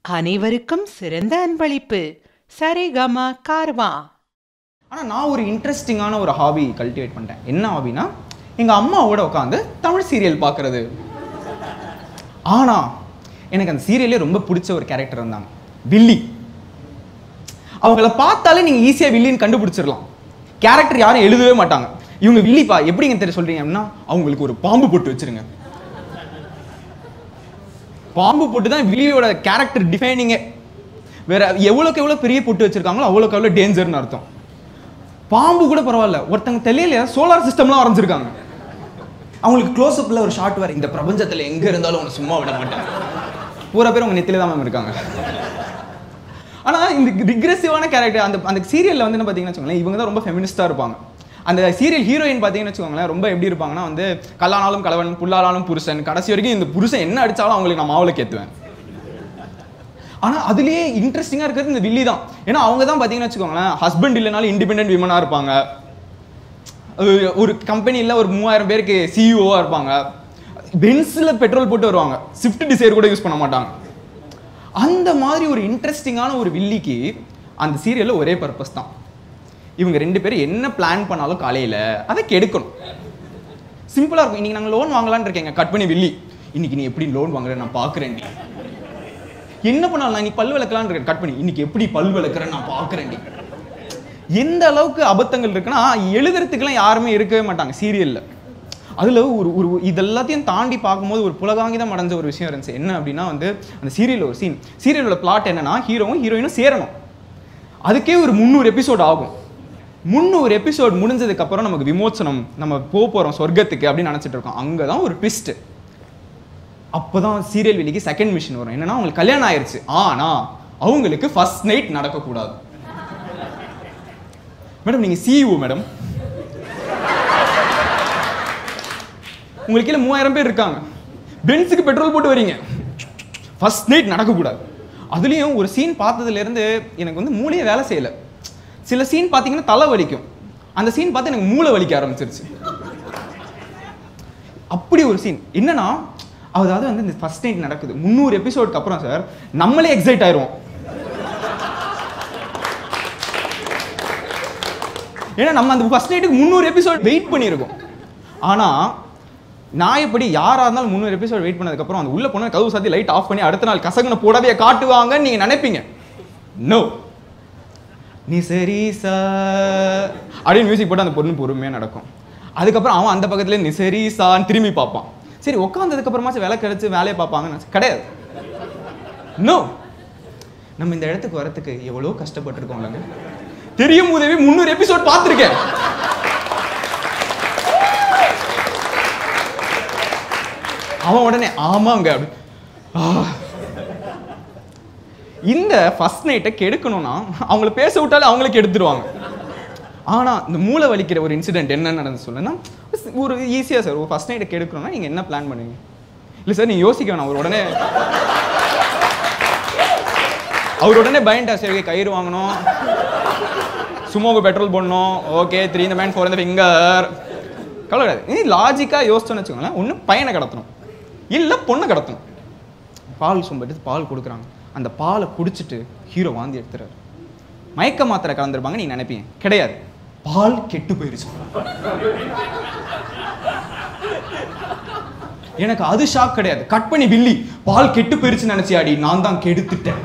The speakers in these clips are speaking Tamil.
அனைவருக்கும் சிறந்த அன்பளிப்பு சரிகம கார்வா ஆனால் நான் ஒரு இன்ட்ரெஸ்டிங்கான ஒரு ஹாபி கல்டிவேட் பண்ணிட்டேன் என்ன ஹாபினா எங்கள் அம்மாவோட உட்காந்து தமிழ் சீரியல் பார்க்குறது ஆனால் எனக்கு அந்த சீரியல்லே ரொம்ப பிடிச்ச ஒரு கேரக்டர் இருந்தாங்க வில்லி அவங்கள பார்த்தாலே நீங்கள் ஈஸியாக வில்லின்னு கண்டுபிடிச்சிடலாம் கேரக்டர் யாரும் எழுதவே மாட்டாங்க இவங்க வில்லிப்பா எப்படிங்க தெரிய சொல்றீங்க அப்படின்னா அவங்களுக்கு ஒரு பாம்பு போட்டு வச்சிருங்க பாம்பு போட்டு தான் வில்லியோட கேரக்டர் டிஃபைனிங்கே வேற எவ்வளோக்கு எவ்வளோ பெரிய பொட்டு வச்சிருக்காங்களோ அவ்வளோக்கு எவ்வளோ டேஞ்சர்னு அர்த்தம் பாம்பு கூட பரவாயில்ல ஒருத்தங்க தெரியல சோலார் சிஸ்டம்லாம் வரைஞ்சிருக்காங்க அவங்களுக்கு க்ளோஸ்அப்பில் ஒரு ஷாட் வேறு இந்த பிரபஞ்சத்தில் எங்கே இருந்தாலும் உன்னை சும்மா விட மாட்டேன் பூரா பேர் உங்க நெத்தில தான் மேம் இருக்காங்க ஆனால் இந்த ரிக்ரெசிவான கேரக்டர் அந்த அந்த சீரியலில் வந்து என்ன பார்த்தீங்கன்னு வச்சுக்கோங்களேன் இவங்க தான் ரொம்ப ஃபெமினிஸ்டாக இருப்பாங்க அந்த சீரியல் ஹீரோயின் பார்த்தீங்கன்னு வச்சுக்கோங்களேன் ரொம்ப எப்படி இருப்பாங்கன்னா வந்து கல்லானாலும் கலவன் புல்லானாலும் புருஷன் கடைசி வரைக்கும் இந்த புருஷன் என்ன அடிச்சாலும் அவங்களுக்கு நான் மாவுல கேத்துவேன் ஆனால் அதுலேயே இன்ட்ரெஸ்டிங்காக இருக்கிறது இந்த வில்லி தான் ஏன்னா அவங்க தான் பார்த்தீங்கன்னு வச்சுக்கோங்களேன் ஹஸ்பண்ட் இல்லைனாலும் இண்டிபெண்டன்ட் விமனாக இருப்பாங்க ஒரு- ஒரு கம்பெனியில் ஒரு மூவாயிரம் பேருக்கு சிஇஓவாக இருப்பாங்க பென்ஸில் பெட்ரோல் போட்டு வருவாங்க ஸ்விஃப்ட் டிசைர் கூட யூஸ் பண்ண மாட்டாங்க அந்த மாதிரி ஒரு இன்ட்ரெஸ்டிங்கான ஒரு வில்லிக்கு அந்த சீரியலில் ஒரே பர்பஸ் தான் இவங்க ரெண்டு பேரும் என்ன பிளான் பண்ணாலும் காலையில் அதை கெடுக்கணும் சிம்பிளாக இருக்கும் இன்னைக்கு நாங்கள் லோன் வாங்கலாம்னு இருக்கேங்க கட் பண்ணி வில்லி இன்னைக்கு நீ எப்படி லோன் வாங்குற நான் பார்க்குறேன் என்ன பண்ணாலும் நான் நீ பல் விளக்கலான்னு இருக்கேன் கட் பண்ணி இன்னைக்கு எப்படி பல் விளக்குறேன் நான் பார்க்குறேன் எந்த அளவுக்கு அபத்தங்கள் இருக்குன்னா எழுதுறதுக்கெல்லாம் யாருமே இருக்கவே மாட்டாங்க சீரியல்ல அதுல ஒரு ஒரு இதெல்லாத்தையும் தாண்டி பார்க்கும்போது ஒரு புலகாங்கிதம் அடைஞ்ச ஒரு விஷயம் இருந்துச்சு என்ன அப்படின்னா வந்து அந்த சீரியல் ஒரு சீன் சீரியலோட பிளாட் என்னன்னா ஹீரோவும் ஹீரோயினும் சேரணும் அதுக்கே ஒரு முந்நூறு எபிசோட் ஆகும் முந்நூறு எபிசோட் முடிஞ்சதுக்கு அப்புறம் நமக்கு விமோச்சனம் நம்ம போக போறோம் சொர்க்கத்துக்கு அப்படின்னு நினைச்சிட்டு இருக்கோம் அங்கதான் ஒரு ட்விஸ்ட் அப்போதான் சீரியல் வெளிக்கு செகண்ட் மிஷன் வரும் என்னன்னா அவங்களுக்கு கல்யாணம் ஆயிருச்சு ஆனா அவங்களுக்கு ஃபர்ஸ்ட் நைட் நடக்கக்கூடாது மேடம் நீங்க சிஇஓ மேடம் உங்களுக்கு கீழே மூவாயிரம் பேர் இருக்காங்க பென்ஸுக்கு பெட்ரோல் போட்டு வரீங்க ஃபர்ஸ்ட் நைட் நடக்கக்கூடாது அதுலேயும் ஒரு சீன் பார்த்ததுலேருந்து எனக்கு வந்து மூளையே வேலை செய்யலை சில சீன் பார்த்தீங்கன்னா தலை வலிக்கும் அந்த சீன் பார்த்து எனக்கு மூளை வலிக்க ஆரம்பிச்சிருச்சு அப்படி ஒரு சீன் என்னன்னா அதாவது வந்து இந்த ஃபர்ஸ்ட் நைட் நடக்குது முந்நூறு எபிசோடுக்கு அப்புறம் சார் நம்மளே எக்ஸைட் ஆயிடுவோம் ஏன்னா நம்ம அந்த ஃபர்ஸ்ட் நைட்டுக்கு முந்நூறு எபிசோட் வெயிட் பண்ணியிருக்கோம் ஆனால் நான் எப்படி யாராக இருந்தாலும் முந்நூறு எபிசோட் வெயிட் பண்ணதுக்கப்புறம் அந்த உள்ள போன கதவு சாத்தி லைட் ஆஃப் பண்ணி அடுத்த நாள் கசகுன புடவையை காட்டுவாங்கன்னு நீங்கள் நினைப்பீங்க நோ நீ சரி சா அப்படின்னு மியூசிக் போட்டு அந்த பொண்ணு பொறுமையாக நடக்கும் அதுக்கப்புறம் அவன் அந்த பக்கத்துல நீ சரி சான்னு திரும்பி பார்ப்பான் சரி உட்காந்ததுக்கு அப்புறமாச்சும் வேலை கிடைச்சு வேலையை பார்ப்பாங்கன்னு கிடையாது நோ நம்ம இந்த இடத்துக்கு வரத்துக்கு எவ்வளோ கஷ்டப்பட்டிருக்கோம்லங்க தெரியும் உதவி முந்நூறு எபிசோட் பார்த்துருக்கேன் அவன் உடனே ஆமாங்க அப்படி ஆ. இந்த ஃபர்ஸ்ட் நைட்டை கெடுக்கணும்னா அவங்கள பேச விட்டாலே அவங்களுக்கு எடுத்துருவாங்க ஆனா இந்த மூளை வலிக்கிற ஒரு இன்சிடென்ட் என்ன நடந்து சொல்லுன்னா ஒரு ஈஸியா சார் ஒரு ஃபர்ஸ்ட் நைட்டை கெடுக்கணும்னா நீங்க என்ன பிளான் பண்ணுவீங்க இல்ல சார் நீங்க யோசிக்க வேணாம் அவர் உடனே அவர் உடனே பயன்டா சரி okay, கயிறு வாங்கணும் சுமோக்கு பெட்ரோல் போடணும் ஓகே த்ரீ இந்த மேன் ஃபோர் இந்த ஃபிங்கர் கவலை கிடையாது நீ லாஜிக்காக யோசிச்சோன்னு வச்சுக்கோங்களேன் ஒன்று பையனை கடத்தணும் இல்லை பொண்ணை கடத்தணும் பால் சொம்பட்டு பால் கொடுக்குறாங்க அந்த பாலை குடிச்சிட்டு ஹீரோ வாந்தி எடுத்துறாரு மயக்க மாத்திரை கலந்துருப்பாங்க நீ நினைப்பீங்க கிடையாது பால் கெட்டு போயிருச்சு எனக்கு அது ஷாக் கிடையாது கட் பண்ணி வில்லி பால் கெட்டு போயிருச்சுன்னு நினைச்சியாடி நான் தான் கெடுத்துட்டேன்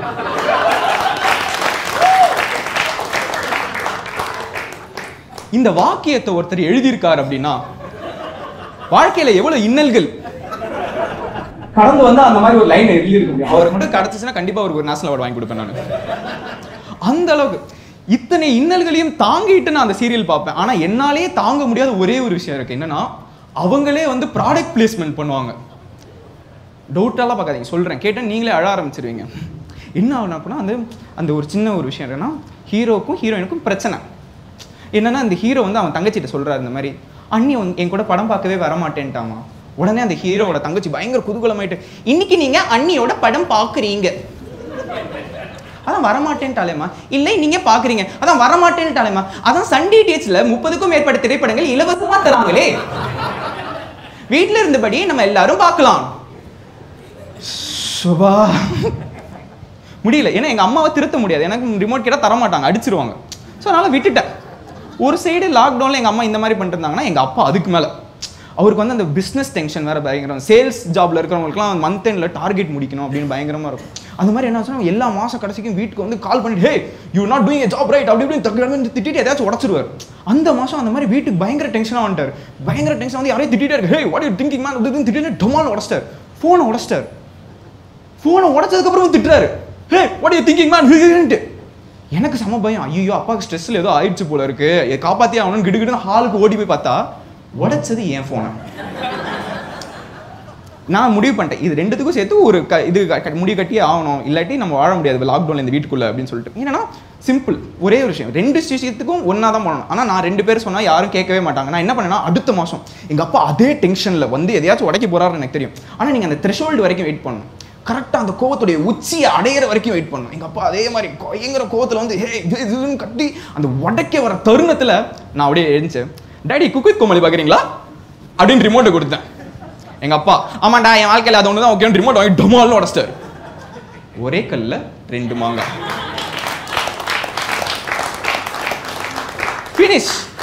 இந்த வாக்கியத்தை ஒருத்தர் எழுதியிருக்கார் அப்படின்னா வாழ்க்கையில எவ்வளவு இன்னல்கள் கடந்து வந்து அந்த மாதிரி ஒரு லைன் எழுதியிருக்க முடியும் அவர் மட்டும் கிடைச்சிச்சுன்னா கண்டிப்பா அவருக்கு ஒரு நேஷனல் அவார்டு வாங்கி கொடுப்பேன் நான் அந்த அளவுக்கு இத்தனை இன்னல்களையும் தாங்கிட்டு நான் அந்த சீரியல் பார்ப்பேன் ஆனா என்னாலேயே தாங்க முடியாத ஒரே ஒரு விஷயம் இருக்கு என்னன்னா அவங்களே வந்து ப்ராடக்ட் பிளேஸ்மெண்ட் பண்ணுவாங்க டவுட்டாலாம் பார்க்காதீங்க சொல்கிறேன் கேட்டால் நீங்களே அழ ஆரம்பிச்சிருவீங்க என்ன ஆகணும் அப்படின்னா அந்த அந்த ஒரு சின்ன ஒரு விஷயம் என்னன்னா ஹீரோக்கும் ஹீரோயினுக்கும் பிரச்சனை என்னன்னா அந்த ஹீரோ வந்து அவன் தங்கச்சிட்ட சொல்றாரு இந்த மாதிரி அண்ணி வந்து என் கூட படம் பார்க்கவே வர மாட்டேன்ட்டாமா உடனே அந்த ஹீரோவோட தங்கச்சி பயங்கர குதூகலமாயிட்டு இன்னைக்கு நீங்க அண்ணியோட படம் பார்க்குறீங்க அதான் வரமாட்டேன்ட்டாலேம்மா இல்லை நீங்க பாக்குறீங்க அதான் வரமாட்டேன்ட்டாலேம்மா அதான் சன் டிடிஹெச்ல முப்பதுக்கும் மேற்பட்ட திரைப்படங்கள் இலவசமா தராங்களே வீட்ல இருந்தபடி நம்ம எல்லாரும் பார்க்கலாம் சுபா முடியல ஏன்னா எங்கள் அம்மாவை திருத்த முடியாது எனக்கு ரிமோட் கேட்டால் தர மாட்டாங்க அடிச்சிருவாங்க ஸோ அதனால் விட்டுட்டேன் ஒரு சைடு லாக்டவுனில் எங்கள் அம்மா இந்த மாதிரி பண்ணிட்டு இருந்தாங்கன்னா எங்கள் அப்பா அதுக்கு மேலே அவருக்கு வந்து அந்த பிஸ்னஸ் டென்ஷன் வேறு பயங்கரம் சேல்ஸ் ஜாப்ல இருக்கிறவங்களுக்குலாம் மந்த் எண்டில் டார்கெட் முடிக்கணும் அப்படின்னு பயங்கரமாக இருக்கும் அந்த மாதிரி என்ன ஆச்சுன்னா எல்லா மாதம் கடைசிக்கும் வீட்டுக்கு வந்து கால் பண்ணிட்டு hey you not doing a job right அப்படி இப்படின்னு தக்கு திட்டிட்டு ஏதாச்சும் உடச்சிருவார் அந்த மாதம் அந்த மாதிரி வீட்டுக்கு பயங்கர டென்ஷனாக வந்துட்டார் பயங்கர டென்ஷன் வந்து யாரையும் திட்டிட்டே இருக்கு hey what you thinking man இதுன்னு திட்டிட்டு டொமால் உடச்சிட்டார் ஃபோனை உடச்சிட்டார் ஃபோனை உடச்சதுக்கப்புறம் திட்டுறாரு hey what you thinking man எனக்கு செம பயம் ஐயோ அப்பாவுக்கு ஸ்ட்ரெஸ்ல ஏதோ ஆயிடுச்சு போல இருக்கு இதை காப்பாத்தி ஆகணும்னு கிடுகிடுன்னு ஹாலுக்கு ஓடி போய் பார்த்தா உடைச்சது என் ஃபோனை நான் முடிவு பண்ணிட்டேன் இது ரெண்டுத்துக்கும் சேர்த்து ஒரு க இது க- க- முடிவு கட்டியே ஆகணும் இல்லாட்டி நம்ம வாழ முடியாது லாக்டவுன்ல இந்த வீட்டுக்குள்ள அப்படின்னு சொல்லிட்டு என்னன்னா சிம்பிள் ஒரே ஒரு விஷயம் ரெண்டு விஷயத்துக்கும் ஒன்றா தான் பண்ணணும் ஆனால் நான் ரெண்டு பேர் சொன்னால் யாரும் கேட்கவே மாட்டாங்க நான் என்ன பண்ணேன்னா அடுத்த மாதம் எங்கள் அப்பா அதே டென்ஷனில் வந்து எதையாச்சும் உடைக்க போறாருன்னு எனக்கு தெரியும் ஆனால் நீங்கள் அந்த த்ரெஷோல்டு வரைக்கும் வெயிட் பண்ணணும் கரெக்டாக அந்த கோவத்துடைய உச்சியை அடையிற வரைக்கும் வெயிட் பண்ணணும் எங்கள் அப்பா அதே மாதிரி பயங்கர கோவத்தில் வந்து ஹே இது இதுன்னு கட்டி அந்த உடைக்க வர தருணத்தில் நான் அப்படியே எழுந்தேன் டேடி குக்கு கோமலி பார்க்குறீங்களா அப்படின்னு ரிமோட்டை கொடுத்தேன் எங்க அப்பா ஆமாண்டா என் வாழ்க்கையில் அது ஒன்று தான் ஓகே ரிமோட் வாங்கி டொமால்னு உடச்சிட்டாரு ஒரே கல்ல ரெண்டு மாங்காய் ஃபினிஷ்